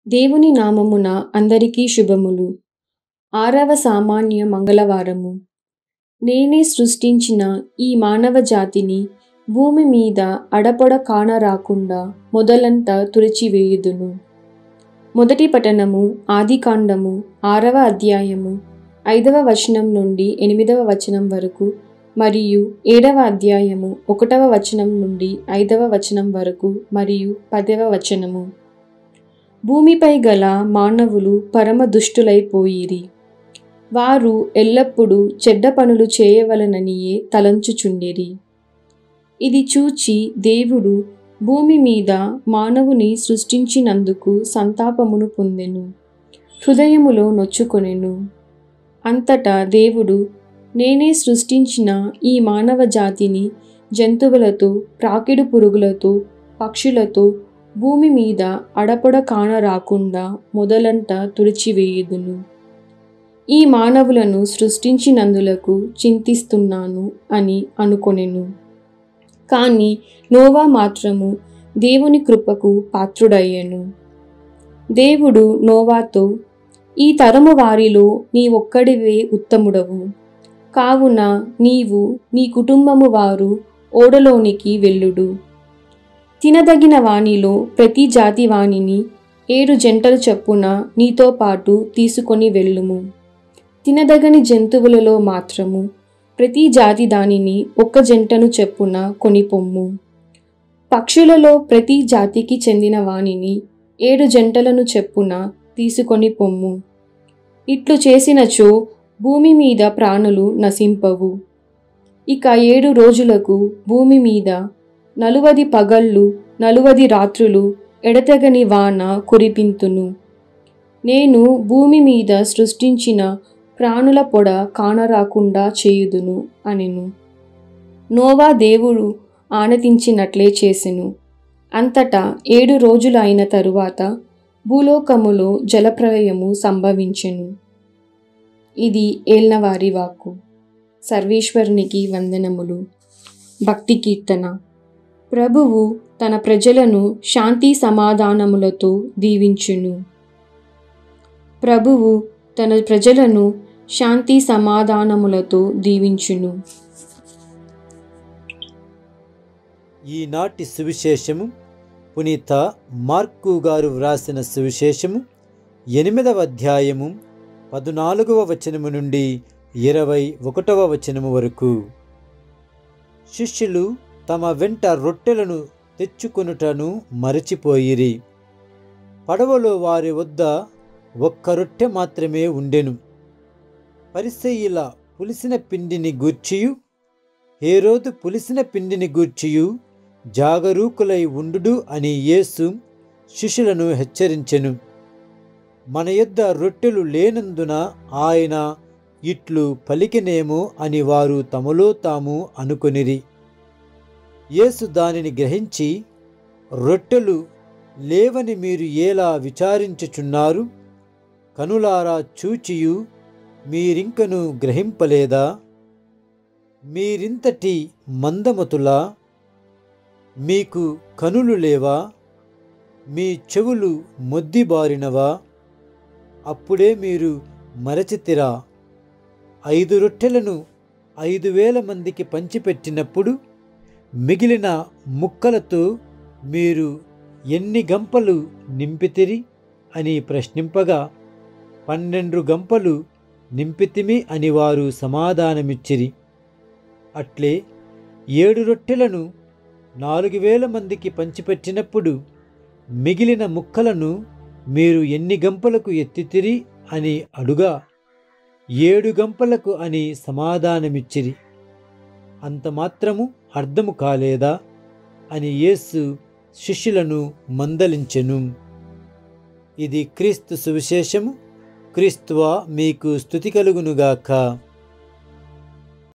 దేవుని నామమున అందరికీ శుభములు ఆరవ సామాన్య మంగళవారము నేనే సృష్టించిన ఈ మానవ జాతిని భూమి మీద అడపొడ కానరాకుండా మొదలంతా తుడిచివేయుదును మొదటి పఠనము ఆదికాండము ఆరవ అధ్యాయము ఐదవ వచనం నుండి ఎనిమిదవ వచనం వరకు మరియు ఏడవ అధ్యాయము ఒకటవ వచనం నుండి ఐదవ వచనం వరకు మరియు పదవ వచనము భూమిపై గల మానవులు పరమ దుష్టులైపోయిరి వారు ఎల్లప్పుడూ చెడ్డ పనులు చేయవలననియే తలంచుచుండిరి ఇది చూచి దేవుడు భూమి మీద మానవుని సృష్టించినందుకు సంతాపమును పొందెను హృదయములో నొచ్చుకొనెను అంతటా దేవుడు నేనే సృష్టించిన ఈ మానవ జాతిని జంతువులతో ప్రాకిడు పురుగులతో పక్షులతో భూమి మీద అడపొడ కానరాకుండా మొదలంట తుడిచివేయుదును ఈ మానవులను సృష్టించినందులకు చింతిస్తున్నాను అని అనుకొనెను కానీ నోవా మాత్రము దేవుని కృపకు పాత్రుడయ్యెను దేవుడు నోవాతో ఈ తరము వారిలో నీ ఒక్కడివే ఉత్తముడవు కావున నీవు నీ కుటుంబము వారు ఓడలోనికి వెళ్ళుడు తినదగిన వానిలో ప్రతి జాతి వాణిని ఏడు జంటలు చొప్పున నీతో పాటు తీసుకొని వెళ్ళుము తినదగని జంతువులలో మాత్రము ప్రతి జాతి దానిని ఒక్క జంటను చెప్పున కొనిపొమ్ము పక్షులలో ప్రతి జాతికి చెందిన వానిని ఏడు జంటలను చెప్పున తీసుకొని పొమ్ము ఇట్లు చేసినచో భూమి మీద ప్రాణులు నశింపవు ఇక ఏడు రోజులకు భూమి మీద నలువది పగళ్ళు నలువది రాత్రులు ఎడతెగని వాన కురిపింతును నేను భూమి మీద సృష్టించిన ప్రాణుల పొడ కానరాకుండా చేయుదును అనెను నోవా దేవుడు ఆనతించినట్లే చేసెను అంతటా ఏడు రోజులు అయిన తరువాత భూలోకములో జలప్రలయము సంభవించెను ఇది ఏల్నవారి వాక్కు సర్వేశ్వరునికి వందనములు భక్తి కీర్తన ప్రభువు తన ప్రజలను శాంతి సమాధానములతో దీవించును ప్రభువు తన ప్రజలను శాంతి సమాధానములతో దీవించును ఈనాటి సువిశేషము పునీత మార్కు గారు వ్రాసిన సువిశేషము ఎనిమిదవ అధ్యాయము పద్నాలుగవ వచనము నుండి ఇరవై ఒకటవ వచనము వరకు శిష్యులు తమ వెంట రొట్టెలను తెచ్చుకొనుటను మరచిపోయిరి పడవలో వారి వద్ద ఒక్క రొట్టె మాత్రమే ఉండెను పరిసయ్యుల పులిసిన పిండిని గూర్చియు హేరోదు పులిసిన పిండిని గూర్చియు జాగరూకులై ఉండు అని యేసు శిష్యులను హెచ్చరించెను మన యొద్ద రొట్టెలు లేనందున ఆయన ఇట్లు పలికినేమో అని వారు తమలో తాము అనుకొనిరి యేసు దానిని గ్రహించి రొట్టెలు లేవని మీరు ఎలా విచారించుచున్నారు కనులారా చూచియు మీరింకను గ్రహింపలేదా మీరింతటి మందమతులా మీకు కనులు లేవా మీ చెవులు మొద్దిబారినవా అప్పుడే మీరు మరచితిరా ఐదు రొట్టెలను ఐదు వేల మందికి పంచిపెట్టినప్పుడు మిగిలిన ముక్కలతో మీరు ఎన్ని గంపలు నింపితిరి అని ప్రశ్నింపగా పన్నెండు గంపలు నింపితిమి అని వారు సమాధానమిచ్చిరి అట్లే ఏడు రొట్టెలను నాలుగు వేల మందికి పంచిపెట్టినప్పుడు మిగిలిన ముక్కలను మీరు ఎన్ని గంపలకు ఎత్తితిరి అని అడుగా ఏడు గంపలకు అని సమాధానమిచ్చిరి అంత మాత్రము అర్థము కాలేదా అని యేసు శిష్యులను మందలించెను ఇది క్రీస్తు సువిశేషము క్రీస్తువా మీకు స్థుతి కలుగునుగాక